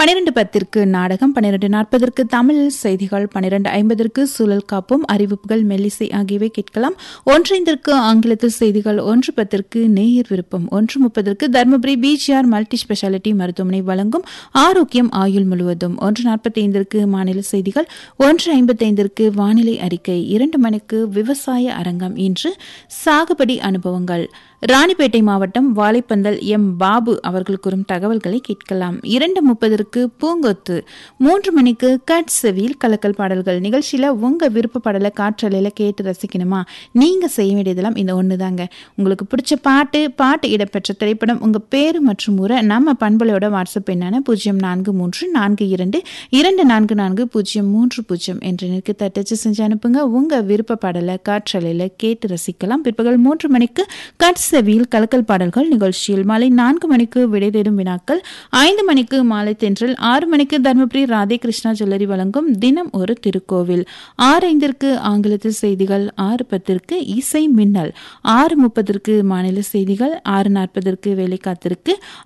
பனிரெண்டு பத்திற்கு நாடகம் பன்னிரண்டு நாற்பதற்கு தமிழ் செய்திகள் பன்னிரண்டு ஐம்பதற்கு சூழல் காப்பும் அறிவிப்புகள் மெல்லிசை ஆகியவை கேட்கலாம் ஒன்றைந்திற்கு ஆங்கிலத்தில் செய்திகள் ஒன்று பத்திற்கு நேயர் விருப்பம் ஒன்று முப்பதற்கு தருமபுரி பிஜிஆர் மல்டி ஸ்பெஷாலிட்டி மருத்துவமனை வழங்கும் ஆரோக்கியம் ஆயுள் முழுவதும் ஒன்று நாற்பத்தி ஐந்திற்கு மாநில செய்திகள் ஒன்று ஐம்பத்தைந்திற்கு வானிலை அறிக்கை இரண்டு மணிக்கு விவசாய அரங்கம் இன்று சாகுபடி அனுபவங்கள் ராணிப்பேட்டை மாவட்டம் வாழைப்பந்தல் எம் பாபு அவர்கள் கூறும் தகவல்களை கேட்கலாம் இரண்டு முப்பதற்கு பூங்கொத்து மூன்று மணிக்கு கட் செவியில் கலக்கல் பாடல்கள் நிகழ்ச்சியில உங்க விருப்ப பாடலை காற்றலையில கேட்டு ரசிக்கணுமா நீங்க செய்ய வேண்டியதெல்லாம் இந்த ஒன்று தாங்க உங்களுக்கு பிடிச்ச பாட்டு பாட்டு இடம்பெற்ற திரைப்படம் உங்க பேரு மற்றும் முறை நம்ம பண்பலையோட வாட்ஸ்அப் எண்ணான பூஜ்ஜியம் நான்கு மூன்று நான்கு இரண்டு இரண்டு நான்கு நான்கு பூஜ்ஜியம் மூன்று பூஜ்ஜியம் என்ற நிற்கு தட்டச்சு செஞ்சு அனுப்புங்க உங்க விருப்ப பாடலை காற்றலையில கேட்டு ரசிக்கலாம் பிற்பகல் மூன்று மணிக்கு கட் செவியில் கலக்கல் பாடல்கள் நிகழ்ச்சியில் மாலை நான்கு மணிக்கு விடை தேடும் வினாக்கள் ஐந்து மணிக்கு மாலை தென்றல் ஆறு மணிக்கு தர்மபுரி ராதே கிருஷ்ணா ஜுவல்லரி வழங்கும் தினம் ஒரு திருக்கோவில் ஆறு ஐந்திற்கு ஆங்கிலத்தில் செய்திகள் ஆறு பத்திற்கு இசை மின்னல் ஆறு முப்பதற்கு மாநில செய்திகள் ஆறு நாற்பதற்கு வேலை காத்திருக்கு